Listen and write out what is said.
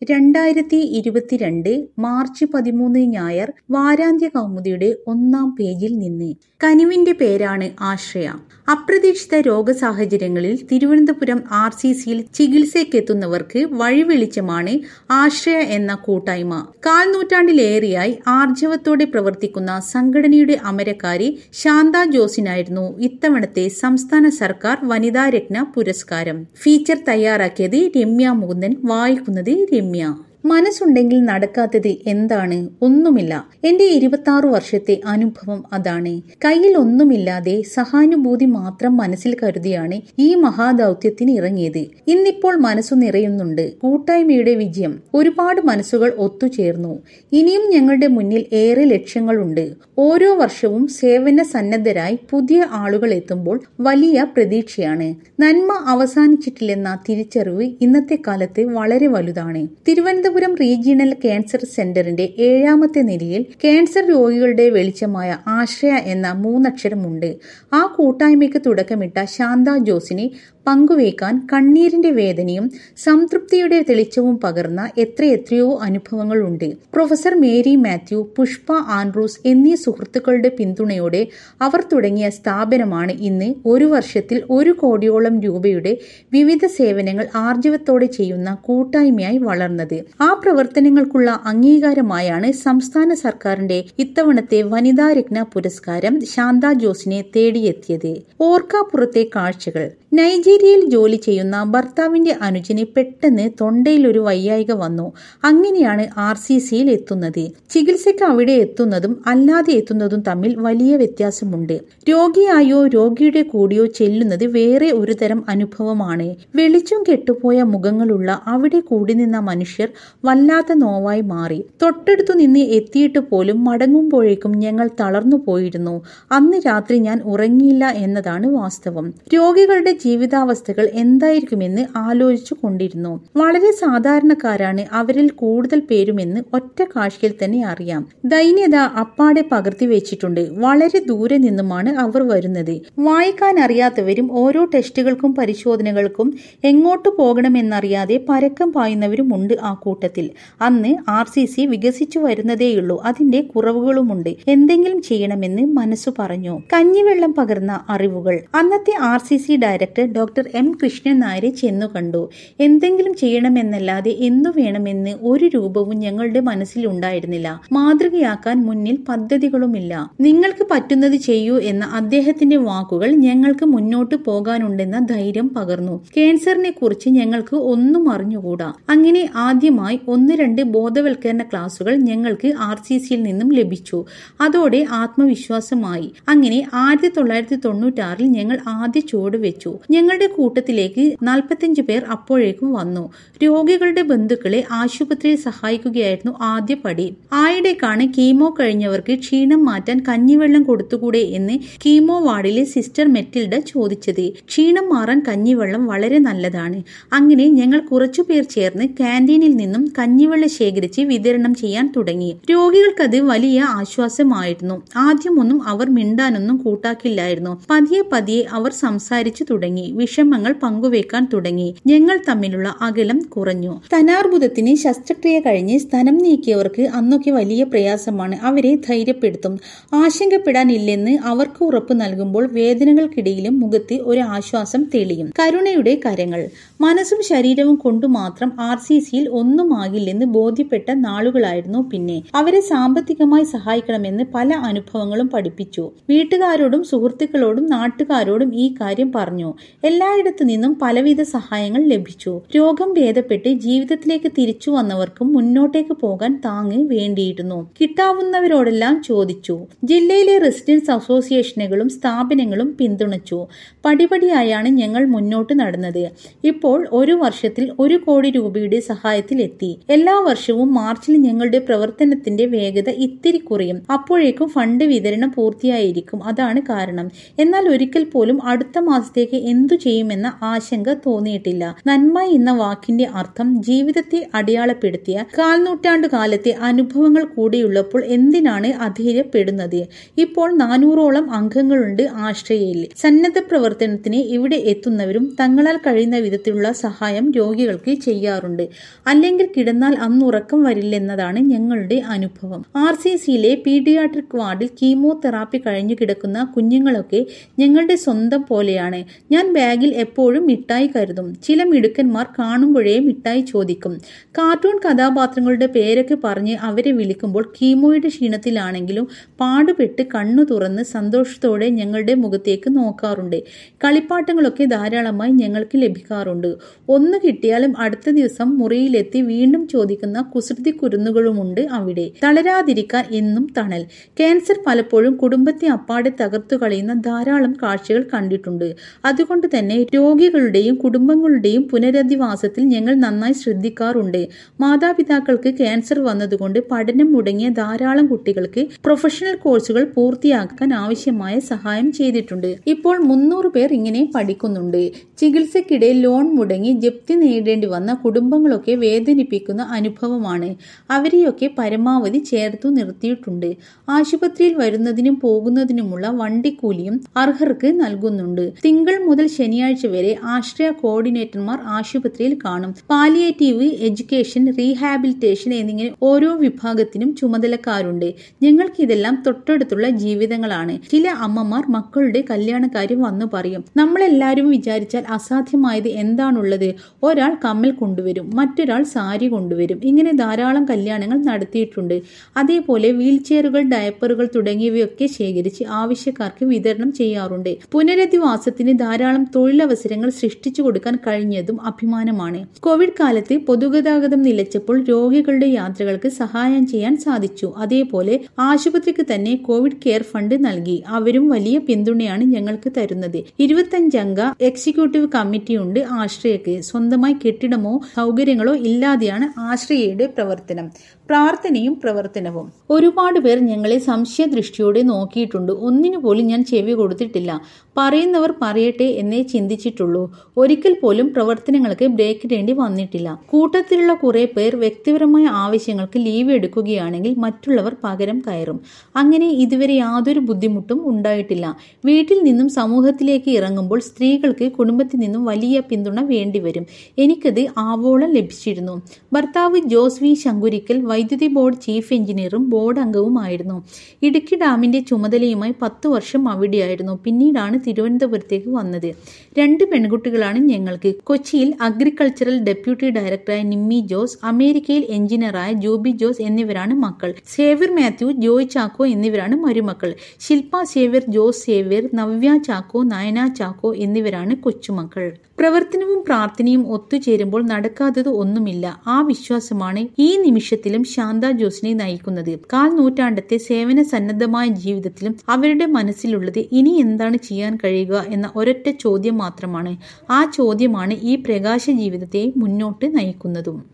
രണ്ടായിരത്തി ഇരുപത്തിരണ്ട് മാർച്ച് പതിമൂന്ന് ഞായർ വാരാന്ത്യ കൗമുദിയുടെ ഒന്നാം പേജിൽ നിന്ന് കനുവിന്റെ പേരാണ് ആശ്രയ അപ്രതീക്ഷിത രോഗസാഹചര്യങ്ങളിൽ തിരുവനന്തപുരം ആർ സി സിയിൽ ചികിത്സയ്ക്കെത്തുന്നവർക്ക് വഴിവെളിച്ചമാണ് ആശ്രയ എന്ന കൂട്ടായ്മ കാൽ നൂറ്റാണ്ടിലേറെയായി ആർജവത്തോടെ പ്രവർത്തിക്കുന്ന സംഘടനയുടെ അമരക്കാരി ശാന്ത ജോസിനായിരുന്നു ഇത്തവണത്തെ സംസ്ഥാന സർക്കാർ വനിതാരത്ന പുരസ്കാരം ഫീച്ചർ തയ്യാറാക്കിയത് രമ്യ മുകുന്ദൻ വായിക്കുന്നത് രമ്യ മനസ്സുണ്ടെങ്കിൽ നടക്കാത്തത് എന്താണ് ഒന്നുമില്ല എന്റെ ഇരുപത്തി ആറു വർഷത്തെ അനുഭവം അതാണ് കയ്യിൽ ഒന്നുമില്ലാതെ സഹാനുഭൂതി മാത്രം മനസ്സിൽ കരുതിയാണ് ഈ മഹാദൌത്യത്തിന് ഇറങ്ങിയത് ഇന്നിപ്പോൾ മനസ്സു നിറയുന്നുണ്ട് കൂട്ടായ്മയുടെ വിജയം ഒരുപാട് മനസ്സുകൾ ഒത്തുചേർന്നു ഇനിയും ഞങ്ങളുടെ മുന്നിൽ ഏറെ ലക്ഷ്യങ്ങളുണ്ട് ഓരോ വർഷവും സേവന സന്നദ്ധരായി പുതിയ ആളുകൾ എത്തുമ്പോൾ വലിയ പ്രതീക്ഷയാണ് നന്മ അവസാനിച്ചിട്ടില്ലെന്ന തിരിച്ചറിവ് ഇന്നത്തെ കാലത്ത് വളരെ വലുതാണ് തിരുവനന്തപുരം റീജിയണൽ ക്യാൻസർ സെന്ററിന്റെ ഏഴാമത്തെ നിലയിൽ ക്യാൻസർ രോഗികളുടെ വെളിച്ചമായ ആശ്രയ എന്ന മൂന്നക്ഷരമുണ്ട് ആ കൂട്ടായ്മയ്ക്ക് തുടക്കമിട്ട ശാന്ത ജോസിനെ പങ്കുവയ്ക്കാൻ കണ്ണീരിന്റെ വേദനയും സംതൃപ്തിയുടെ തെളിച്ചവും പകർന്ന എത്രയെത്രയോ അനുഭവങ്ങളുണ്ട് professor Mary Mathew Pushpa Andrews എന്നീ സുഹൃത്തുക്കളുടെ പിന്തുണയോടെ അവർ തുടങ്ങിയ സ്ഥാപനമാണ് ഇന്ന് ഒരു വർഷത്തിൽ ഒരു കോടിയോളം രൂപയുടെ വിവിധ സേവനങ്ങൾ ആർജവത്തോടെ ചെയ്യുന്ന കൂട്ടായ്മയായി വളർന്നത് ആ പ്രവർത്തനങ്ങൾക്കുള്ള അംഗീകാരമായാണ് സംസ്ഥാന സർക്കാരിന്റെ ഇത്തവണത്തെ വനിതാ രത്ന പുരസ്കാരം ശാന്ത ജോസിനെ തേടിയെത്തിയത് ഓർക്കാപ്പുറത്തെ കാഴ്ചകൾ നൈജീരിയയിൽ ജോലി ചെയ്യുന്ന ഭർത്താവിന്റെ അനുജന് പെട്ടെന്ന് തൊണ്ടയിൽ ഒരു വയ്യായിക വന്നു അങ്ങനെയാണ് ആർ സി സിയിൽ എത്തുന്നത് ചികിത്സയ്ക്ക് അവിടെ എത്തുന്നതും അല്ലാതെ എത്തുന്നതും തമ്മിൽ വലിയ വ്യത്യാസമുണ്ട് രോഗിയായോ രോഗിയുടെ കൂടിയോ ചെല്ലുന്നത് വേറെ ഒരു തരം അനുഭവമാണ് വെളിച്ചം കെട്ടുപോയ മുഖങ്ങളുള്ള അവിടെ കൂടി നിന്ന മനുഷ്യർ വല്ലാത്ത നോവായി മാറി തൊട്ടടുത്തു നിന്ന് എത്തിയിട്ട് പോലും മടങ്ങുമ്പോഴേക്കും ഞങ്ങൾ തളർന്നു പോയിരുന്നു അന്ന് രാത്രി ഞാൻ ഉറങ്ങിയില്ല എന്നതാണ് വാസ്തവം രോഗികളുടെ ജീവിതാവസ്ഥകൾ എന്തായിരിക്കുമെന്ന് ആലോചിച്ചു കൊണ്ടിരുന്നു വളരെ സാധാരണക്കാരാണ് അവരിൽ കൂടുതൽ പേരുമെന്ന് ഒറ്റ കാഴ്ചയിൽ തന്നെ അറിയാം ദൈന്യത അപ്പാടെ പകർത്തി വെച്ചിട്ടുണ്ട് വളരെ ദൂരെ നിന്നുമാണ് അവർ വരുന്നത് വായിക്കാൻ അറിയാത്തവരും ഓരോ ടെസ്റ്റുകൾക്കും പരിശോധനകൾക്കും എങ്ങോട്ട് പോകണമെന്നറിയാതെ പരക്കം പായുന്നവരുമുണ്ട് ആ കൂട്ടത്തിൽ അന്ന് ആർ സി സി വികസിച്ചു വരുന്നതേയുള്ളൂ അതിന്റെ കുറവുകളുമുണ്ട് എന്തെങ്കിലും ചെയ്യണമെന്ന് മനസ്സു പറഞ്ഞു കഞ്ഞിവെള്ളം പകർന്ന അറിവുകൾ അന്നത്തെ R C C director doctor M Krishnan നായരെ ചെന്നു കണ്ടു എന്തെങ്കിലും ചെയ്യണമെന്നല്ലാതെ എന്തു വേണമെന്ന് ഒരു രൂപവും ഞങ്ങളുടെ മനസ്സിൽ ഉണ്ടായിരുന്നില്ല മാതൃകയാക്കാൻ മുന്നിൽ പദ്ധതികളുമില്ല നിങ്ങൾക്ക് പറ്റുന്നത് ചെയ്യൂ എന്ന അദ്ദേഹത്തിന്റെ വാക്കുകൾ ഞങ്ങൾക്ക് മുന്നോട്ട് പോകാനുണ്ടെന്ന ധൈര്യം പകർന്നു ക്യാൻസറിനെ കുറിച്ച് ഞങ്ങൾക്ക് ഒന്നും അറിഞ്ഞുകൂടാ അങ്ങനെ ആദ്യമായി ഒന്ന് രണ്ട് ബോധവൽക്കരണ ക്ലാസുകൾ ഞങ്ങൾക്ക് ആർ സി സിയിൽ നിന്നും ലഭിച്ചു അതോടെ ആത്മവിശ്വാസമായി അങ്ങനെ ആയിരത്തി തൊള്ളായിരത്തി തൊണ്ണൂറ്റാറിൽ ഞങ്ങൾ ആദ്യ ചുവട് വെച്ചു ഞങ്ങളുടെ കൂട്ടത്തിലേക്ക് നാൽപ്പത്തിയഞ്ച് പേർ അപ്പോഴേക്കും വന്നു രോഗികളുടെ ബന്ധുക്കളെ ആശുപത്രിയിൽ സഹായിക്കുകയായിരുന്നു ആദ്യ പടി ആയിടേക്കാണ് കീമോ കഴിഞ്ഞവർക്ക് ക്ഷീണം മാറ്റാൻ കഞ്ഞിവെള്ളം കൊടുത്തുകൂടെ എന്ന് കീമോ വാർഡിലെ സിസ്റ്റർ മെറ്റിൽഡ ചോദിച്ചത് ക്ഷീണം മാറാൻ കഞ്ഞിവെള്ളം വളരെ നല്ലതാണ് അങ്ങനെ ഞങ്ങൾ കുറച്ചുപേർ ചേർന്ന് ക്യാൻറ്റീനിൽ നിന്നും കഞ്ഞിവെള്ളം ശേഖരിച്ച് വിതരണം ചെയ്യാൻ തുടങ്ങി രോഗികൾക്കത് വലിയ ആശ്വാസമായിരുന്നു ആദ്യമൊന്നും അവർ മിണ്ടാനൊന്നും കൂട്ടാക്കില്ലായിരുന്നു പതിയെ പതിയെ അവർ സംസാരിച്ചു തുടങ്ങി വിഷമങ്ങൾ പങ്കുവെക്കാൻ തുടങ്ങി ഞങ്ങൾ തമ്മിലുള്ള അകലം കുറഞ്ഞു സ്ഥാനാർബുദത്തിന് ശസ്ത്രക്രിയ കഴിഞ്ഞ് സ്ഥലം നീക്കിയവർക്ക് അന്നൊക്കെ വലിയ പ്രയാസമാണ് അവരെ ധൈര്യപ്പെടുത്തും ആശങ്കപ്പെടാനില്ലെന്ന് അവർക്ക് ഉറപ്പ് നൽകുമ്പോൾ വേദനകൾക്കിടയിലും മുഖത്ത് ഒരു ആശ്വാസം തെളിയും കരുണയുടെ കരങ്ങൾ മനസ്സും ശരീരവും കൊണ്ടു മാത്രം ആർ സി സിയിൽ ഒന്നുമാകില്ലെന്ന് ബോധ്യപ്പെട്ട നാളുകളായിരുന്നു പിന്നെ അവരെ സാമ്പത്തികമായി സഹായിക്കണമെന്ന് പല അനുഭവങ്ങളും പഠിപ്പിച്ചു വീട്ടുകാരോടും സുഹൃത്തുക്കളോടും നാട്ടുകാരോടും ഈ കാര്യം പറഞ്ഞു എല്ലായിടത്തു നിന്നും പലവിധ സഹായങ്ങൾ ലഭിച്ചു രോഗം ഭേദപ്പെട്ട് ജീവിതത്തിലേക്ക് തിരിച്ചു വന്നവർക്കും മുന്നോട്ടേക്ക് പോകാൻ താങ്ങ് വേണ്ടിയിരുന്നു കിട്ടാവുന്നവരോടെല്ലാം ചോദിച്ചു ജില്ലയിലെ റെസിഡൻസ് അസോസിയേഷനുകളും സ്ഥാപനങ്ങളും പിന്തുണച്ചു പടിപടിയായാണ് ഞങ്ങൾ മുന്നോട്ട് നടന്നത് ഇപ്പോൾ ഒരു വർഷത്തിൽ ഒരു കോടി രൂപയുടെ സഹായത്തിൽ എത്തി എല്ലാ വർഷവും മാർച്ചിൽ ഞങ്ങളുടെ പ്രവർത്തനത്തിന്റെ വേഗത ഇത്തിരി കുറയും അപ്പോഴേക്കും ഫണ്ട് വിതരണം പൂർത്തിയായിരിക്കും അതാണ് കാരണം എന്നാൽ ഒരിക്കൽ പോലും അടുത്ത മാസത്തേക്ക് എന്തു ചെയ്യുമെന്ന ആശങ്ക തോന്നിയിട്ടില്ല നന്മ എന്ന വാക്കിന്റെ അർത്ഥം ജീവിതത്തെ അടയാളപ്പെടുത്തിയ കാൽനൂറ്റാണ്ടു കാലത്തെ അനുഭവങ്ങൾ കൂടിയുള്ളപ്പോൾ എന്തിനാണ് അധൈര്യപ്പെടുന്നത് ഇപ്പോൾ നാനൂറോളം അംഗങ്ങളുണ്ട് ആശ്രയയിൽ സന്നദ്ധ പ്രവർത്തനത്തിന് ഇവിടെ എത്തുന്നവരും തങ്ങളാൽ കഴിയുന്ന വിധത്തിലുള്ള സഹായം രോഗികൾക്ക് ചെയ്യാറുണ്ട് അല്ലെങ്കിൽ ബെഡിൽ കിടന്നാൽ അന്ന് ഉറക്കം വരില്ലെന്നതാണ് ഞങ്ങളുടെ അനുഭവം ആർ സി സിയിലെ പീഡിയാട്രിക് വാർഡിൽ കീമോതെറാപ്പി കഴിഞ്ഞു കിടക്കുന്ന കുഞ്ഞുങ്ങളൊക്കെ ഞങ്ങളുടെ സ്വന്തം പോലെയാണ് ഞാൻ ബാഗിൽ എപ്പോഴും മിഠായി കരുതും ചില മിടുക്കന്മാർ കാണുമ്പോഴേ മിഠായി ചോദിക്കും കാർട്ടൂൺ കഥാപാത്രങ്ങളുടെ പേരൊക്കെ പറഞ്ഞ് അവരെ വിളിക്കുമ്പോൾ കീമോയുടെ ക്ഷീണത്തിലാണെങ്കിലും പാടുപെട്ട് കണ്ണു തുറന്ന് സന്തോഷത്തോടെ ഞങ്ങളുടെ മുഖത്തേക്ക് നോക്കാറുണ്ട് കളിപ്പാട്ടങ്ങളൊക്കെ ധാരാളമായി ഞങ്ങൾക്ക് ലഭിക്കാറുണ്ട് ഒന്ന് കിട്ടിയാലും അടുത്ത ദിവസം മുറിയിലെത്തി വീണ്ടും ചോദിക്കുന്ന കുസൃതി കുരുന്നുകളുമുണ്ട് അവിടെ തളരാതിരിക്കാൻ എന്നും തണൽ ക്യാൻസർ പലപ്പോഴും കുടുംബത്തെ അപ്പാടെ തകർത്തു കളയുന്ന ധാരാളം കാഴ്ചകൾ കണ്ടിട്ടുണ്ട് അതുകൊണ്ട് തന്നെ രോഗികളുടെയും കുടുംബങ്ങളുടെയും പുനരധിവാസത്തിൽ ഞങ്ങൾ നന്നായി ശ്രദ്ധിക്കാറുണ്ട് മാതാപിതാക്കൾക്ക് ക്യാൻസർ വന്നതുകൊണ്ട് പഠനം മുടങ്ങിയ ധാരാളം കുട്ടികൾക്ക് പ്രൊഫഷണൽ കോഴ്സുകൾ പൂർത്തിയാക്കാൻ ആവശ്യമായ സഹായം ചെയ്തിട്ടുണ്ട് ഇപ്പോൾ മുന്നൂറ് പേർ ഇങ്ങനെ പഠിക്കുന്നുണ്ട് ചികിത്സയ്ക്കിടെ ലോൺ മുടങ്ങി ജപ്തി നേടേണ്ടി വന്ന കുടുംബങ്ങളൊക്കെ വേദനിപ്പിക്കുന്ന അനുഭവമാണ് അവരെയൊക്കെ പരമാവധി ചേർത്തു നിർത്തിയിട്ടുണ്ട് ആശുപത്രിയിൽ വരുന്നതിനും പോകുന്നതിനുമുള്ള വണ്ടിക്കൂലിയും അർഹർക്ക് നൽകുന്നുണ്ട് തിങ്കൾ മുതൽ ശനിയാഴ്ച വരെ ആശ്രയ കോർഡിനേറ്റർമാർ ആശുപത്രിയിൽ കാണും പാലിയേറ്റീവ് എഡ്യൂക്കേഷൻ റീഹാബിലിറ്റേഷൻ എന്നിങ്ങനെ ഓരോ വിഭാഗത്തിനും ചുമതലക്കാരുണ്ട് ഞങ്ങൾക്ക് ഇതെല്ലാം തൊട്ടടുത്തുള്ള ജീവിതങ്ങളാണ് ചില അമ്മമാർ മക്കളുടെ കല്യാണക്കാര്യം വന്നു പറയും നമ്മളെല്ലാവരും വിചാരിച്ചാൽ അസാധ്യമായത് എന്താണുള്ളത് ഒരാൾ കമ്മൽ കൊണ്ടുവരും മറ്റൊരാൾ സാരി കൊണ്ടുവരും ഇങ്ങനെ ധാരാളം കല്യാണങ്ങൾ നടത്തിയിട്ടുണ്ട് അതേപോലെ വീൽ ചെയറുകൾ ഡയപ്പറുകൾ തുടങ്ങിയവയൊക്കെ ശേഖരിച്ച് ആവശ്യക്കാർക്ക് വിതരണം ചെയ്യാറുണ്ട് പുനരധിവാസത്തിന് ധാരാളം തൊഴിലവസരങ്ങൾ സൃഷ്ടിച്ചു കൊടുക്കാൻ കഴിഞ്ഞതും അഭിമാനമാണ് കോവിഡ് കാലത്ത് പൊതുഗതാഗതം നിലച്ചപ്പോൾ രോഗികളുടെ യാത്രകൾക്ക് സഹായം ചെയ്യാൻ സാധിച്ചു അതേപോലെ ആശുപത്രിക്ക് തന്നെ കോവിഡ് കെയർ ഫണ്ട് നൽകി അവരും വലിയ പിന്തുണയാണ് ഞങ്ങൾക്ക് തരുന്നത് ഇരുപത്തഞ്ചംഗ എക്സിക്യൂട്ടീവ് കമ്മിറ്റിയുണ്ട് ആശ്രയക്ക് സ്വന്തമായി കെട്ടിടമോ സൗകര്യങ്ങളോ ഇല്ലാതെയാണ് ആശ്രയയുടെ പ്രവർത്തനം പ്രാർത്ഥനയും പ്രവർത്തനവും ഒരുപാട് പേർ ഞങ്ങളെ സംശയദൃഷ്ടിയോടെ നോക്കിയിട്ടുണ്ട് ഒന്നിനു പോലും ഞാൻ ചെവി കൊടുത്തിട്ടില്ല പറയുന്നവർ പറയട്ടെ എന്നേ ചിന്തിച്ചിട്ടുള്ളൂ ഒരിക്കൽ പോലും പ്രവർത്തനങ്ങൾക്ക് ബ്രേക്ക് ഇടേണ്ടി വന്നിട്ടില്ല കൂട്ടത്തിലുള്ള കുറെ പേർ വ്യക്തിപരമായ ആവശ്യങ്ങൾക്ക് ലീവ് എടുക്കുകയാണെങ്കിൽ മറ്റുള്ളവർ പകരം കയറും അങ്ങനെ ഇതുവരെ യാതൊരു ബുദ്ധിമുട്ടും ഉണ്ടായിട്ടില്ല വീട്ടിൽ നിന്നും സമൂഹത്തിലേക്ക് ഇറങ്ങുമ്പോൾ സ്ത്രീകൾക്ക് കുടുംബത്തിൽ നിന്നും വലിയ പിന്തുണ വേണ്ടിവരും എനിക്കത് ആവോളം ലഭിച്ചിരുന്നു ഭർത്താവ് ജോസ് വി ശങ്കുരിക്കൽ വൈദ്യുതി ബോർഡ് ചീഫ് എഞ്ചിനീയറും ബോർഡ് അംഗവുമായിരുന്നു ഇടുക്കി ഡാമിന്റെ ചുമതലയുമായി പത്തു വർഷം അവിടെയായിരുന്നു പിന്നീടാണ് തിരുവനന്തപുരത്തേക്ക് വന്നത് രണ്ട് പെൺകുട്ടികളാണ് ഞങ്ങൾക്ക് കൊച്ചിയിൽ അഗ്രികൾച്ചറൽ ഡെപ്യൂട്ടി ഡയറക്ടറായ നിമ്മി ജോസ് അമേരിക്കയിൽ എഞ്ചിനീയറായ ജോബി ജോസ് എന്നിവരാണ് മക്കൾ സേവ്യർ മാത്യു ജോയ് ചാക്കോ എന്നിവരാണ് മരുമക്കൾ Shilpa Xavier Jose Xavier Navya Chacko Nayana Chacko എന്നിവരാണ് കൊച്ചുമക്കൾ പ്രവർത്തനവും പ്രാർത്ഥനയും ഒത്തുചേരുമ്പോൾ നടക്കാത്തത് ഒന്നുമില്ല ആ വിശ്വാസമാണ് ഈ നിമിഷത്തിലും ശാന്ത ജോസിനെ നയിക്കുന്നത് കാൽ നൂറ്റാണ്ടത്തെ സേവന സന്നദ്ധമായ ജീവിതത്തിലും അവരുടെ മനസ്സിലുള്ളത് ഇനി എന്താണ് ചെയ്യാൻ കഴിയുക എന്ന ഒരൊറ്റ ചോദ്യം മാത്രമാണ് ആ ചോദ്യമാണ് ഈ പ്രകാശ ജീവിതത്തെ മുന്നോട്ട് നയിക്കുന്നതും